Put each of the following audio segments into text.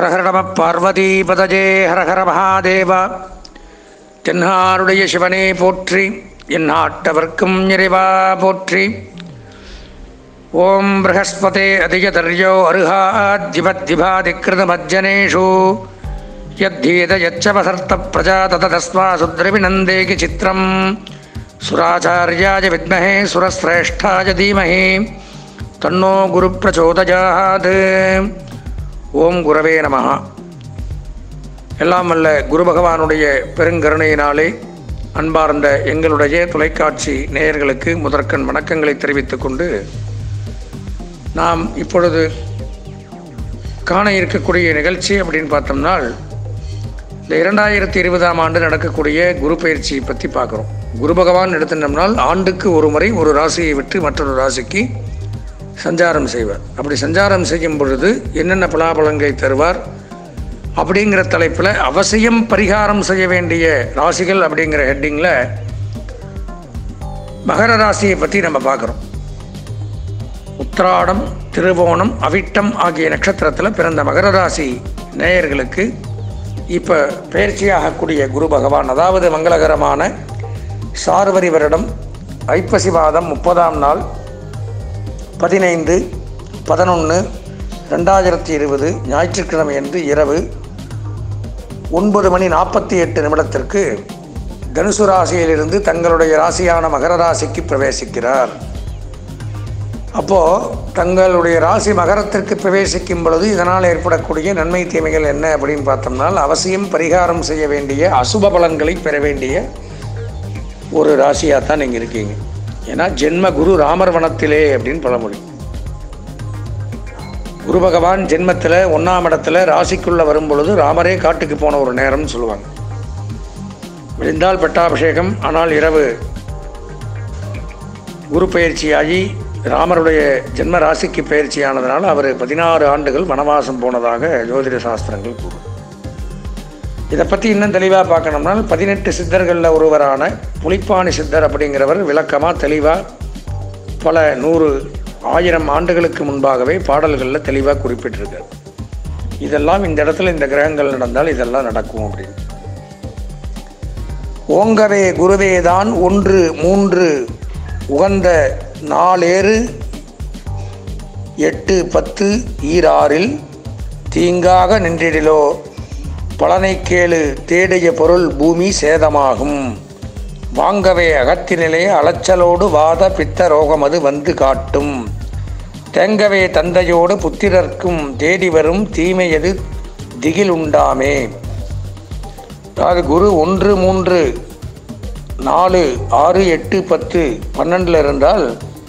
ஹரஹர நம பார்வதிபதஜே ஹரஹர மகாதேவா தென்னாருடைய சிவனே போற்றி என் நாட்டவர்க்கும் இறைவா போற்றி ஓம் ப்ரஹஸ்பதே அதிகதர்யோ அருகாத்யுபத்யுபாதிகிருதமஜ்ஜனேஷு யத்தீத யச்சவசர்த்த பிரஜா ததஸ்மா சுத்ரவிநந்தேகி சித்திரம் சுராச்சாரியாய வித்மஹே சுரஸ்ரேஷ்டாய தீமஹி தன்னோ குரு பிரச்சோதயாத் ஓம் குரவே நமஹ எல்லாம் வல்ல குரு பகவானுடைய பெருங்கருணையினாலே அன்பார்ந்த எங்களுடைய தொலைக்காட்சி நேயர்களுக்கு முதற்கண் வணக்கங்களை தெரிவித்துக் கொண்டு நாம் இப்பொழுது காண இருக்கக்கூடிய நிகழ்ச்சி அப்படின்னு பார்த்தோம்னா இந்த இரண்டாயிரத்தி இருபதாம் ஆண்டு நடக்கக்கூடிய குரு பயிற்சியை பற்றி பார்க்குறோம் குரு பகவான் எடுத்துட்டோம்னால் ஆண்டுக்கு ஒரு முறை ஒரு ராசியை விட்டு மற்றொரு ராசிக்கு சஞ்சாரம் செய்வார் அப்படி சஞ்சாரம் செய்யும் பொழுது என்னென்ன பலாபலங்களை தருவார் அப்படிங்கிற தலைப்பில் அவசியம் பரிகாரம் செய்ய வேண்டிய ராசிகள் அப்படிங்கிற ஹெட்டிங்கில் மகர ராசியை பற்றி நம்ம பார்க்குறோம் உத்திராடம் திருவோணம் அவிட்டம் ஆகிய நட்சத்திரத்தில் பிறந்த மகர ராசி நேயர்களுக்கு இப்போ பயிற்சியாகக்கூடிய குரு பகவான் அதாவது மங்களகரமான சார்வரி வருடம் ஐப்பசி மாதம் முப்பதாம் நாள் பதினைந்து பதினொன்று ரெண்டாயிரத்தி இருபது ஞாயிற்றுக்கிழமை அன்று இரவு ஒன்பது மணி நாற்பத்தி எட்டு நிமிடத்திற்கு தனுசு ராசியிலிருந்து தங்களுடைய ராசியான மகர ராசிக்கு பிரவேசிக்கிறார் அப்போது தங்களுடைய ராசி மகரத்திற்கு பிரவேசிக்கும் பொழுது இதனால் ஏற்படக்கூடிய நன்மை தீமைகள் என்ன அப்படின்னு பார்த்தோம்னால் அவசியம் பரிகாரம் செய்ய வேண்டிய அசுப பலன்களை பெற வேண்டிய ஒரு ராசியாக தான் நீங்கள் இருக்கீங்க ஏன்னா ஜென்ம குரு ராமர் வனத்திலே அப்படின்னு பழமொழி குரு பகவான் ஜென்மத்தில் ஒன்றாம் இடத்துல ராசிக்குள்ளே வரும் பொழுது ராமரே காட்டுக்கு போன ஒரு நேரம்னு சொல்லுவாங்க விழுந்தால் பட்டாபிஷேகம் ஆனால் இரவு குரு பயிற்சியாகி ராமருடைய ஜென்ம ராசிக்கு பயிற்சியானதுனால அவர் பதினாறு ஆண்டுகள் வனவாசம் போனதாக ஜோதிட சாஸ்திரங்கள் கூறும் இதை பற்றி இன்னும் தெளிவாக பார்க்கணும்னால் பதினெட்டு சித்தர்களில் ஒருவரான புலிப்பாணி சித்தர் அப்படிங்கிறவர் விளக்கமாக தெளிவாக பல நூறு ஆயிரம் ஆண்டுகளுக்கு முன்பாகவே பாடல்களில் தெளிவாக குறிப்பிட்டிருக்கார் இதெல்லாம் இந்த இடத்துல இந்த கிரகங்கள் நடந்தால் இதெல்லாம் நடக்கும் அப்படின்னு ஓங்கவே குருவேதான் ஒன்று மூன்று உகந்த நாலேறு எட்டு பத்து ஈராறில் தீங்காக நின்றிடிலோ பலனை கேளு தேடிய பொருள் பூமி சேதமாகும் வாங்கவே அகத்தினிலே அலைச்சலோடு வாத பித்த ரோகமது வந்து காட்டும் தேங்கவே தந்தையோடு புத்திரர்க்கும் தேடி வரும் தீமையது திகில் உண்டாமே அதாவது குரு ஒன்று மூன்று நாலு ஆறு எட்டு பத்து பன்னெண்டில் இருந்தால்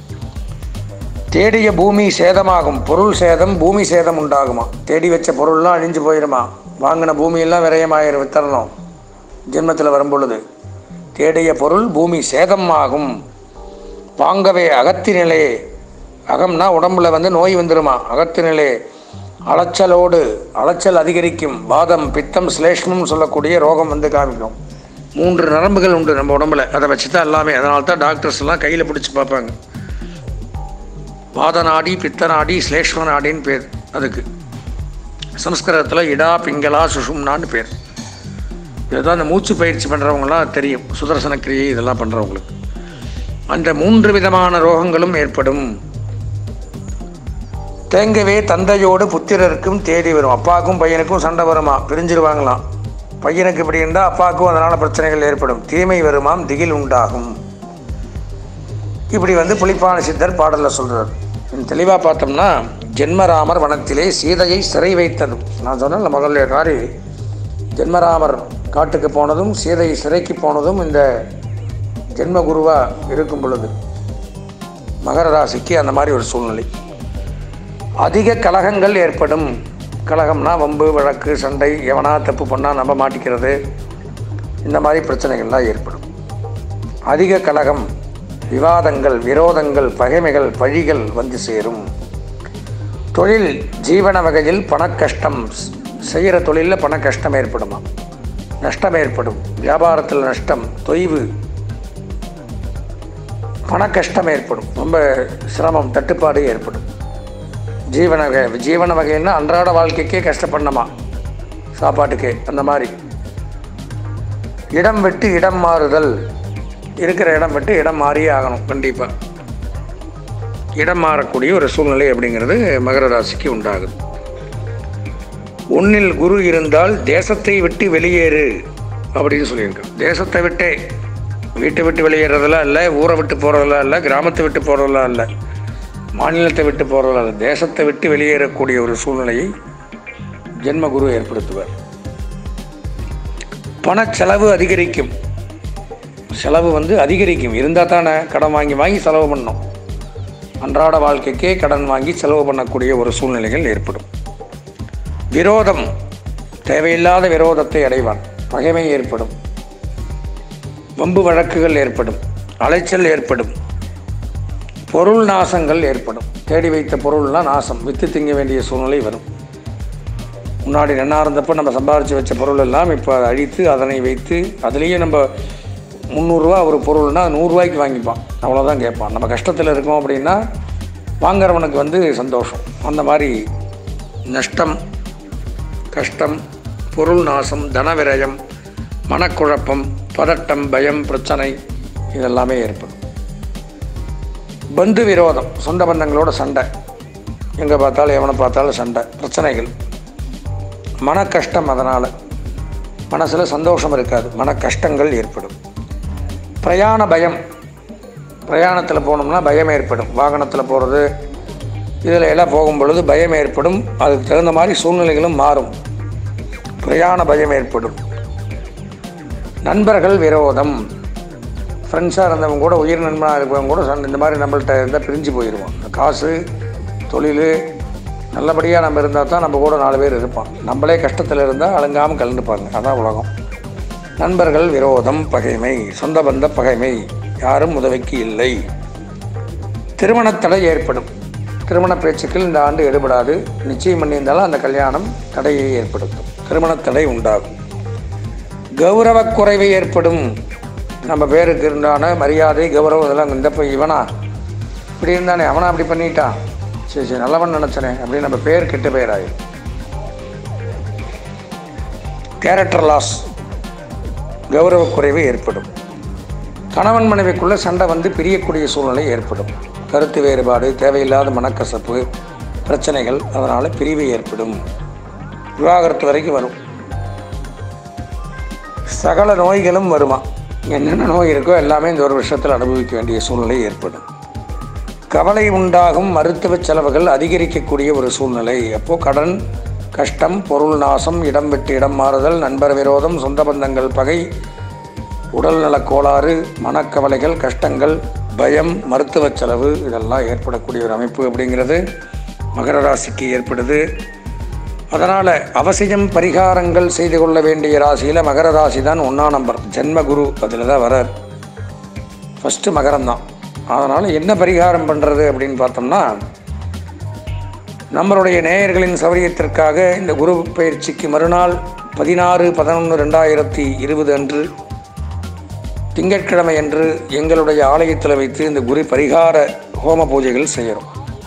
தேடிய பூமி சேதமாகும் பொருள் சேதம் பூமி சேதம் உண்டாகுமா தேடி வச்ச பொருள்லாம் அழிஞ்சு போயிடுமா வாங்கின பூமியெல்லாம் விரயமாயிரு வித்தரணும் ஜென்மத்தில் வரும்பொழுது தேடிய பொருள் பூமி சேதம் ஆகும் வாங்கவே அகத்தினிலே அகம்னா உடம்புல வந்து நோய் வந்துடுமா அகத்தினிலே அலைச்சலோடு அலைச்சல் அதிகரிக்கும் வாதம் பித்தம் சிலேஷ்மம் சொல்லக்கூடிய ரோகம் வந்து காமிக்கும் மூன்று நரம்புகள் உண்டு நம்ம உடம்புல அதை வச்சு தான் எல்லாமே அதனால தான் டாக்டர்ஸ் எல்லாம் கையில் பிடிச்சி பார்ப்பாங்க வாத நாடி பித்த நாடி சிலேஷ்ம நாடின்னு பேர் அதுக்கு சம்ஸ்கிருதத்தில் இடா பிங்களா சுஷும்னான்னு பேர் இதுதான் அந்த மூச்சு பயிற்சி பண்ணுறவங்களாம் தெரியும் சுதர்சன கிரியை இதெல்லாம் பண்ணுறவங்களுக்கு அந்த மூன்று விதமான ரோகங்களும் ஏற்படும் தேங்கவே தந்தையோடு புத்திரருக்கும் தேடி வரும் அப்பாவுக்கும் பையனுக்கும் சண்டை வருமா பிரிஞ்சிருவாங்களாம் பையனுக்கு இப்படி இருந்தால் அப்பாவுக்கும் அதனால் பிரச்சனைகள் ஏற்படும் தீமை வருமாம் திகில் உண்டாகும் இப்படி வந்து புலிப்பான சித்தர் பாடலில் சொல்கிறார் தெளிவாக பார்த்தோம்னா ஜென்மராமர் வனத்திலே சீதையை சிறை வைத்ததும் நான் சொன்னேன் முதல்ல காரி ஜென்மராமர் காட்டுக்கு போனதும் சீதை சிறைக்கு போனதும் இந்த ஜென்ம குருவாக இருக்கும் பொழுது மகர ராசிக்கு அந்த மாதிரி ஒரு சூழ்நிலை அதிக கலகங்கள் ஏற்படும் கலகம்னா வம்பு வழக்கு சண்டை எவனா தப்பு பண்ணால் நம்ப மாட்டிக்கிறது இந்த மாதிரி பிரச்சனைகள்லாம் ஏற்படும் அதிக கலகம் விவாதங்கள் விரோதங்கள் பகைமைகள் பழிகள் வந்து சேரும் தொழில் ஜீவன வகையில் பணக்கஷ்டம் செய்கிற தொழிலில் பண கஷ்டம் ஏற்படுமா நஷ்டம் ஏற்படும் வியாபாரத்தில் நஷ்டம் தொய்வு பண கஷ்டம் ஏற்படும் ரொம்ப சிரமம் தட்டுப்பாடு ஏற்படும் ஜீவன வகை ஜீவன வகைன்னா அன்றாட வாழ்க்கைக்கே கஷ்டப்படணுமா சாப்பாட்டுக்கே அந்த மாதிரி இடம் விட்டு இடம் மாறுதல் இருக்கிற இடம் விட்டு இடம் மாறியே ஆகணும் கண்டிப்பாக இடம் மாறக்கூடிய ஒரு சூழ்நிலை அப்படிங்கிறது மகர ராசிக்கு உண்டாகுது ஒன்றில் குரு இருந்தால் தேசத்தை விட்டு வெளியேறு அப்படின்னு சொல்லியிருக்கு தேசத்தை விட்டே வீட்டை விட்டு வெளியேறதெல்லாம் இல்லை ஊரை விட்டு போகிறதெல்லாம் இல்லை கிராமத்தை விட்டு போகிறதெல்லாம் இல்லை மாநிலத்தை விட்டு போகிறதெல்லாம் இல்லை தேசத்தை விட்டு வெளியேறக்கூடிய ஒரு சூழ்நிலையை ஜென்மகுரு ஏற்படுத்துவார் பணச்செலவு அதிகரிக்கும் செலவு வந்து அதிகரிக்கும் இருந்தால் தானே கடன் வாங்கி வாங்கி செலவு பண்ணணும் அன்றாட வாழ்க்கைக்கே கடன் வாங்கி செலவு பண்ணக்கூடிய ஒரு சூழ்நிலைகள் ஏற்படும் விரோதம் தேவையில்லாத விரோதத்தை அடைவான் பகைமை ஏற்படும் வம்பு வழக்குகள் ஏற்படும் அலைச்சல் ஏற்படும் பொருள் நாசங்கள் ஏற்படும் தேடி வைத்த பொருள்லாம் நாசம் வித்து திங்க வேண்டிய சூழ்நிலை வரும் முன்னாடி நன்னா இருந்தப்போ நம்ம சம்பாரித்து வச்ச பொருள் எல்லாம் இப்போ அதை அழித்து அதனை வைத்து அதுலேயே நம்ம முந்நூறுரூவா ஒரு பொருள்னா நூறுரூவாய்க்கு வாங்கிப்பான் அவ்வளோதான் கேட்பான் நம்ம கஷ்டத்தில் இருக்கோம் அப்படின்னா வாங்குறவனுக்கு வந்து சந்தோஷம் அந்த மாதிரி நஷ்டம் கஷ்டம் பொருள் நாசம் தன விரயம் மனக்குழப்பம் பதட்டம் பயம் பிரச்சனை இதெல்லாமே ஏற்படும் பந்து விரோதம் சொந்த பந்தங்களோட சண்டை எங்கே பார்த்தாலும் எவனை பார்த்தாலும் சண்டை பிரச்சனைகள் மன கஷ்டம் அதனால் மனசில் சந்தோஷம் இருக்காது மன கஷ்டங்கள் ஏற்படும் பிரயாண பயம் பிரயாணத்தில் போனோம்னா பயம் ஏற்படும் வாகனத்தில் போகிறது இதில் எல்லாம் போகும் பொழுது பயம் ஏற்படும் அதுக்கு தகுந்த மாதிரி சூழ்நிலைகளும் மாறும் பிரயாண பயம் ஏற்படும் நண்பர்கள் விரோதம் ஃப்ரெண்ட்ஸாக இருந்தவங்க கூட உயிர் நண்பனாக இருக்கிறவங்க கூட சண்டை இந்த மாதிரி நம்மள்ட்ட இருந்தால் பிரிஞ்சு போயிடுவோம் காசு தொழில் நல்லபடியாக நம்ம இருந்தால் தான் நம்ம கூட நாலு பேர் இருப்பான் நம்மளே கஷ்டத்தில் இருந்தால் அழுங்காமல் கலந்துப்பாங்க அதான் உலகம் நண்பர்கள் விரோதம் பகைமை சொந்த பந்த பகைமை யாரும் உதவிக்கு இல்லை திருமணத்தடை ஏற்படும் திருமண பேச்சுக்கள் இந்த ஆண்டு எடுபடாது நிச்சயம் பண்ணியிருந்தாலும் அந்த கல்யாணம் தடையை ஏற்படுத்தும் திருமணத்தடை உண்டாகும் கௌரவ குறைவு ஏற்படும் நம்ம பேருக்கு இருந்தான மரியாதை கௌரவம் இதெல்லாம் இந்த இப்போ இவனா இப்படி இருந்தானே அவனா அப்படி பண்ணிட்டான் சரி சரி நல்லவன் நினச்சனே அப்படின்னு நம்ம பேர் கெட்ட பேராயிடும் கேரக்டர் லாஸ் கௌரவ குறைவு ஏற்படும் கணவன் மனைவிக்குள்ளே சண்டை வந்து பிரியக்கூடிய சூழ்நிலை ஏற்படும் கருத்து வேறுபாடு தேவையில்லாத மனக்கசப்பு பிரச்சனைகள் அதனால் பிரிவு ஏற்படும் விவாகரத்து வரைக்கும் வரும் சகல நோய்களும் வருமா என்னென்ன நோய் இருக்கோ எல்லாமே இந்த ஒரு வருஷத்தில் அனுபவிக்க வேண்டிய சூழ்நிலை ஏற்படும் கவலை உண்டாகும் மருத்துவ செலவுகள் அதிகரிக்கக்கூடிய ஒரு சூழ்நிலை அப்போது கடன் கஷ்டம் பொருள் நாசம் இடம் விட்டு இடம் மாறுதல் நண்பர் விரோதம் சொந்த பந்தங்கள் பகை உடல்நலக் கோளாறு மனக்கவலைகள் கஷ்டங்கள் பயம் மருத்துவ செலவு இதெல்லாம் ஏற்படக்கூடிய ஒரு அமைப்பு அப்படிங்கிறது மகர ராசிக்கு ஏற்படுது அதனால் அவசியம் பரிகாரங்கள் செய்து கொள்ள வேண்டிய ராசியில் மகர ராசி தான் ஒன்றாம் நம்பர் ஜென்ம குரு அதில் தான் வரார் ஃபஸ்ட்டு மகரம் தான் அதனால் என்ன பரிகாரம் பண்ணுறது அப்படின்னு பார்த்தோம்னா நம்மளுடைய நேயர்களின் சௌரியத்திற்காக இந்த குரு பயிற்சிக்கு மறுநாள் பதினாறு பதினொன்று ரெண்டாயிரத்தி இருபது அன்று திங்கட்கிழமை அன்று எங்களுடைய ஆலயத்தில் வைத்து இந்த குரு பரிகார ஹோம பூஜைகள் செய்கிறோம்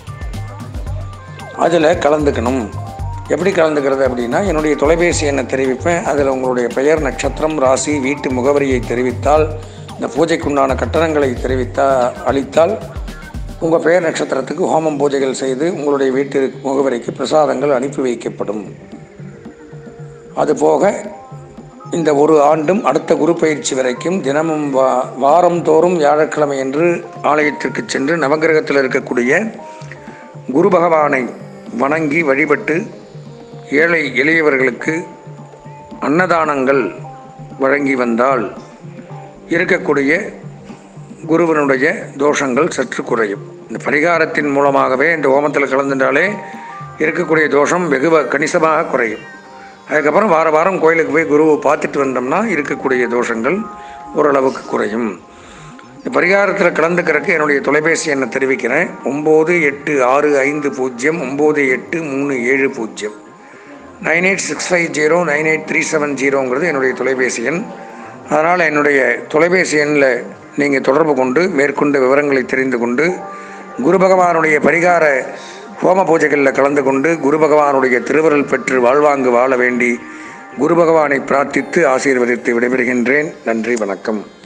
அதில் கலந்துக்கணும் எப்படி கலந்துக்கிறது அப்படின்னா என்னுடைய தொலைபேசி எண்ணை தெரிவிப்பேன் அதில் உங்களுடைய பெயர் நட்சத்திரம் ராசி வீட்டு முகவரியை தெரிவித்தால் இந்த பூஜைக்குண்டான கட்டணங்களை தெரிவித்தா அளித்தால் உங்கள் பெயர் நட்சத்திரத்துக்கு ஹோமம் பூஜைகள் செய்து உங்களுடைய வீட்டு முகவரிக்கு பிரசாதங்கள் அனுப்பி வைக்கப்படும் அதுபோக இந்த ஒரு ஆண்டும் அடுத்த குரு பயிற்சி வரைக்கும் தினமும் வா வாரந்தோறும் வியாழக்கிழமை என்று ஆலயத்திற்கு சென்று நவகிரகத்தில் இருக்கக்கூடிய குரு பகவானை வணங்கி வழிபட்டு ஏழை எளியவர்களுக்கு அன்னதானங்கள் வழங்கி வந்தால் இருக்கக்கூடிய குருவனுடைய தோஷங்கள் சற்று குறையும் இந்த பரிகாரத்தின் மூலமாகவே இந்த ஹோமத்தில் கலந்துட்டாலே இருக்கக்கூடிய தோஷம் வெகு வ- கணிசமாக குறையும் அதுக்கப்புறம் வார வாரம் கோயிலுக்கு போய் குருவை பார்த்துட்டு வந்தோம்னா இருக்கக்கூடிய தோஷங்கள் ஓரளவுக்கு குறையும் இந்த பரிகாரத்தில் கலந்துக்கிறதுக்கு என்னுடைய தொலைபேசி எண்ணை தெரிவிக்கிறேன் ஒம்பது எட்டு ஆறு ஐந்து பூஜ்ஜியம் ஒம்பது எட்டு மூணு ஏழு பூஜ்ஜியம் nine eight six five zero nine eight three seven ஜீரோங்கிறது என்னுடைய தொலைபேசி எண் அதனால் என்னுடைய தொலைபேசி எண்ணில் நீங்கள் தொடர்பு கொண்டு மேற்கொண்ட விவரங்களை தெரிந்து கொண்டு குரு பகவானுடைய பரிகார ஹோம பூஜைகளில் கலந்து கொண்டு குரு பகவானுடைய திருவருள் பெற்று வாழ்வாங்கு வாழ வேண்டி குரு பகவானை பிரார்த்தித்து ஆசீர்வதித்து விடைபெறுகின்றேன் நன்றி வணக்கம்